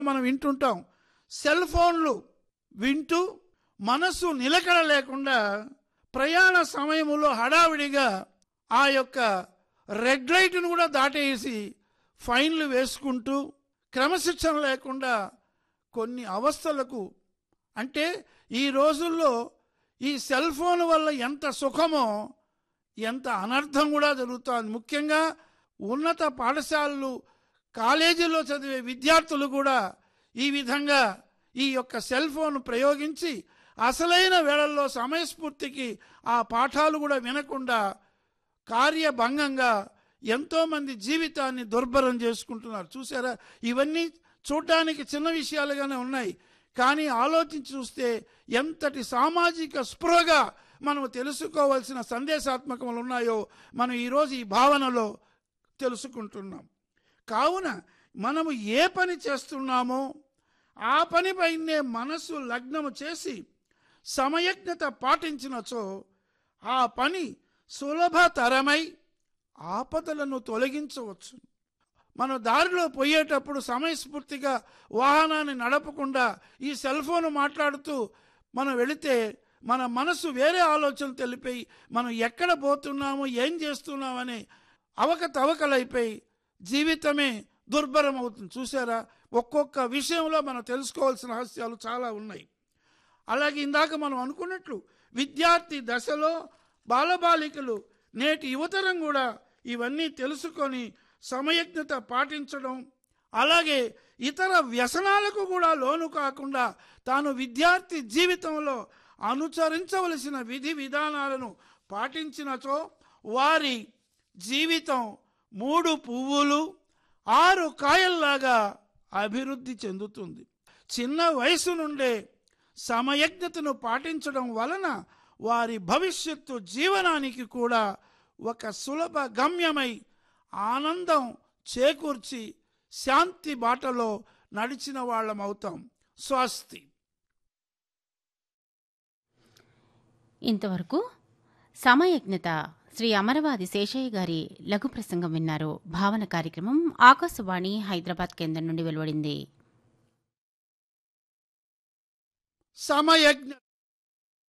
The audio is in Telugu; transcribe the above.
మనం వింటుంటాం సెల్ ఫోన్లు వింటూ మనసు నిలకడ లేకుండా ప్రయాణ సమయంలో హడావిడిగా ఆ యొక్క రెడ్ లైట్ను కూడా దాటేసి ఫైన్లు వేసుకుంటూ క్రమశిక్షణ లేకుండా కొన్ని అవస్థలకు అంటే ఈ రోజుల్లో ఈ సెల్ ఫోన్ వల్ల ఎంత సుఖమో ఎంత అనర్థం కూడా జరుగుతోంది ముఖ్యంగా ఉన్నత పాఠశాలలు కాలేజీలో చదివే విద్యార్థులు కూడా ఈ విధంగా ఈ యొక్క సెల్ ఫోన్ ప్రయోగించి అసలైన వేళల్లో సమయస్ఫూర్తికి ఆ పాఠాలు కూడా వినకుండా కార్యభంగంగా ఎంతోమంది జీవితాన్ని దుర్భరం చేసుకుంటున్నారు చూసారా ఇవన్నీ చూడడానికి చిన్న విషయాలుగానే ఉన్నాయి కానీ ఆలోచించి చూస్తే ఎంతటి సామాజిక స్పృహగా మనం తెలుసుకోవాల్సిన సందేశాత్మకములు ఉన్నాయో మనం ఈరోజు ఈ భావనలో తెలుసుకుంటున్నాం కావున మనము ఏ పని చేస్తున్నామో ఆ పనిపైనే మనసు లగ్నము చేసి సమయజ్ఞత పాటించినచో ఆ పని సులభతరమై ఆపదలను తొలగించవచ్చు మనం దారిలో పోయేటప్పుడు సమయస్ఫూర్తిగా వాహనాన్ని నడపకుండా ఈ సెల్ ఫోన్ మాట్లాడుతూ మనం వెళితే మన మనసు వేరే ఆలోచనలు తెలిపోయి మనం ఎక్కడ పోతున్నామో ఏం చేస్తున్నామని అవకతవకలైపోయి జీవితమే దుర్భరం అవుతుంది చూసారా ఒక్కొక్క విషయంలో మనం తెలుసుకోవాల్సిన రహస్యాలు చాలా ఉన్నాయి అలాగే ఇందాక మనం అనుకున్నట్లు విద్యార్థి దశలో బాలబాలికలు నేటి యువతరం కూడా ఇవన్నీ తెలుసుకొని సమయజ్ఞత పాటించడం అలాగే ఇతర వ్యసనాలకు కూడా లోను కాకుండా తాను విద్యార్థి జీవితంలో అనుసరించవలసిన విధి విధానాలను పాటించినచో వారి జీవితం మూడు పువ్వులు ఆరు కాయల్లాగా అభివృద్ధి చెందుతుంది చిన్న వయసు నుండే సమయజ్ఞతను పాటించడం వలన వారి భవిష్యత్తు జీవనానికి కూడా ఒక సులభ గమ్యమై ఆనందం చేకూర్చి శాంతి బాటలో నడిచిన వాళ్ళం అవుతాం స్వస్తి ఇంతవరకు సమయజ్ఞత శ్రీ అమరవాది శేషయ్య గారి లఘు ప్రసంగం విన్నారు భావన కార్యక్రమం ఆకాశవాణి హైదరాబాద్ కేంద్రం నుండి వెలువడింది సమయజ్ఞ